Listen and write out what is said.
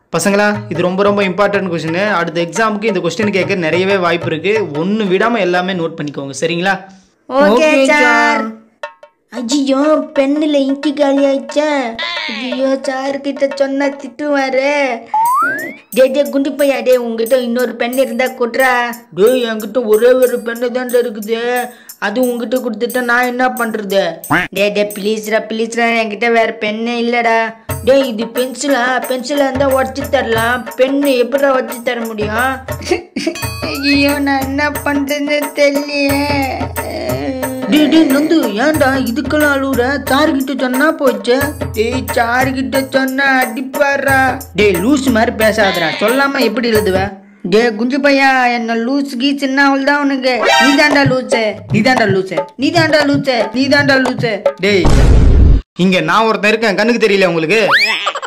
பசங்களா இது ரொம்ப ரொம்ப இம்பார்ட்டன்ட் கொஸ்டின் அடுத்த எக்ஸாமுக்கு இந்த கொஸ்டின் கேட்க நிறையவே வாய்ப்பு இருக்கு ஒன்று விடாம எல்லாமே நோட் பண்ணிக்கோங்க சரிங்களா ஓகே சார் ஐயோ பெண்ணில் இங்கி காலி ஆயிடுச்சா ஐயோ சார் கிட்ட சொன்னா திட்டுவாரு டே டே குண்டு பையா டே உங்ககிட்ட இன்னொரு பெண் இருந்தா கொடுறா டேய் என்கிட்ட ஒரே ஒரு பெண்ணு தான் இருக்குது அது உங்ககிட்ட கொடுத்துட்டா நான் என்ன பண்றது டே டே ப்ளீஸ்ரா ப்ளீஸ்ரா என்கிட்ட வேற பெண்ணே இல்லடா டேய் இது பென்சிலா பென்சிலா இருந்தா உடச்சி தரலாம் பெண்ணு எப்படா உடச்சி தர முடியும் ஐயோ நான் என்ன பண்றேன்னு தெரியலையே டேய் டேய் நந்து ஏன்டா இதுக்கெல்லாம் அழுவுற சாருகிட்ட சொன்னா போச்சு டேய் சாருகிட்ட சொன்னா அடிப்பாரா டேய் லூஸ் மாதிரி பேசாதடா சொல்லாம எப்படி எழுதுவ டேய் குஞ்சு பையா என்ன லூஸ் கீச்சுன்னா அவள் தான் உனக்கு நீ தாண்டா லூசு நீ தாண்டா லூசு நீ தாண்டா லூசு நீ தாண்டா லூசு டேய் இங்க நான் ஒருத்தன் இருக்கேன் கண்ணுக்கு தெரியல உங்களுக்கு